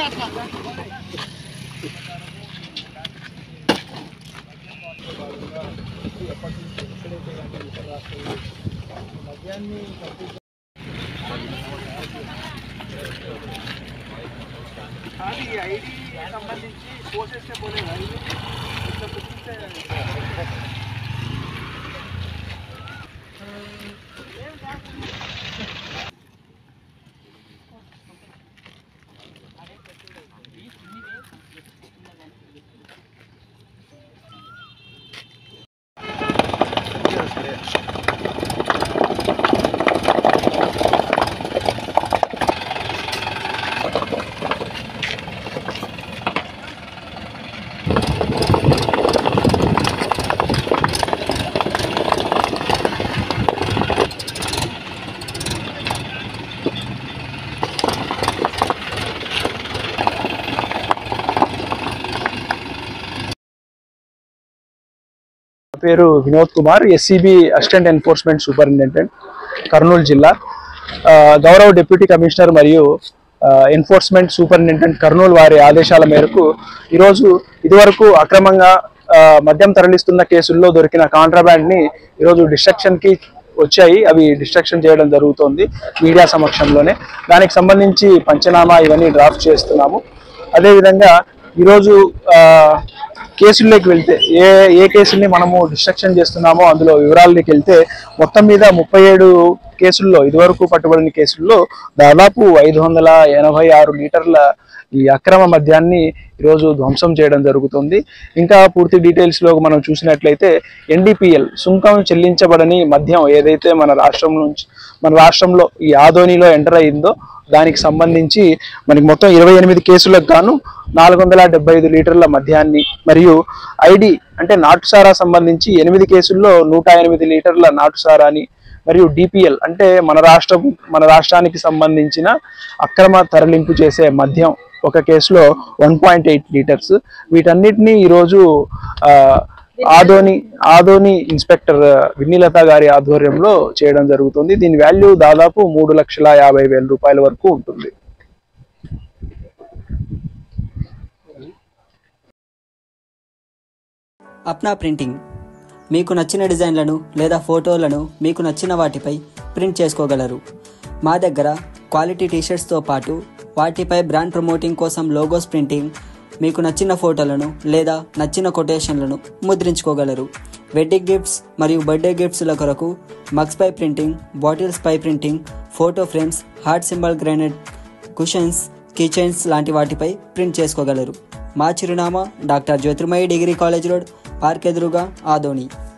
నా పేరు Vinod Kumar SCB assistant enforcement superintendent Kurnool జిల్లా ఆ, గౌరవ డిప్యూటీ కమిషనర్ మరియు ఆ, ఎన్ఫోర్స్మెంట్ సూపరింటెండెంట్ కర్నూలు వారి ఆదేశాల మేరకు ఈరోజు ఇదివరకు అక్రమంగా ఆ, మద్యం తరలిస్తున్న కేసుల్లో దొరికిన కాంట్రాబ్యాండ్ ని ఈరోజు డిస్ట్రక్షన్ కి వచ్చాయి అవి డిస్ట్రక్షన్ చేయడం జరుగుతోంది మీడియా సమక్షంలోనే దానికి సంబంధించి పంచనామా ఇవన్నీ డ్రాఫ్ట్ చేస్తున్నాము అదేవిధంగా ఈరోజు ఆ, కేసుల్లోకి వెళ్తే ఏ ఏ కేసుల్ని మనము డిస్ట్రక్షన్ చేస్తున్నామో అందులో వివరాల్లోకి వెళ్తే మొత్తం మీద ముప్పై ఏడు కేసుల్లో ఇదివరకు పట్టుబడిన కేసుల్లో దాదాపు ఐదు వందల ఎనభై ఆరు లీటర్ల ఈ అక్రమ మద్యాన్ని ఈరోజు ధ్వంసం చేయడం జరుగుతుంది ఇంకా పూర్తి డీటెయిల్స్ లో మనం చూసినట్లయితే ఎన్డీపీఎల్ సుంకం చెల్లించబడని మద్యం ఏదైతే మన రాష్ట్రం నుంచి మన రాష్ట్రంలో ఈ ఆదోనిలో ఎంటర్ అయిందో దానికి సంబంధించి మనకి మొత్తం ఇరవై ఎనిమిది కేసులకు గాను నాలుగు వందల డెబ్బై ఐదు లీటర్ల మద్యాన్ని మరియు ఐడి అంటే నాటుసారా సంబంధించి ఎనిమిది కేసుల్లో నూట ఎనిమిది లీటర్ల నాటుసారాని మరియు డిపిఎల్ అంటే మన రాష్ట్రం మన రాష్ట్రానికి సంబంధించిన అక్రమ తరలింపు చేసే మద్యం ఒక కేసులో వన్ పాయింట్ ఎయిట్ లీటర్స్ వీటన్నిటిని ఈరోజు ఆ, ఆదోని ఆదోని ఇన్స్పెక్టర్ విన్నీలత గారి ఆధ్వర్యంలో చేయడం జరుగుతుంది దీని వాల్యూ దాదాపు మూడు లక్షల యాభై వేల రూపాయల వరకు ఉంటుంది అప్నా ప్రింటింగ్ మీకు నచ్చిన డిజైన్లను లేదా ఫోటోలను మీకు నచ్చిన వాటిపై ప్రింట్ చేసుకోగలరు మా దగ్గర క్వాలిటీ టీషర్ట్స్తో పాటు వాటిపై బ్రాండ్ ప్రమోటింగ్ కోసం లోగోస్ ప్రింటింగ్ మీకు నచ్చిన ఫోటోలను లేదా నచ్చిన కొటేషన్లను ముద్రించుకోగలరు వెడ్డింగ్ గిఫ్ట్స్ మరియు బర్త్డే గిఫ్ట్స్ల కొరకు మగ్స్ పై ప్రింటింగ్ బాటిల్స్ పై printing photo frames heart symbol granite cushions kitchens లాంటి వాటిపై ప్రింట్ చేసుకోగలరు మా చిరునామా doctor Jyothirmayi degree college road park ఎదురుగా ఆదోని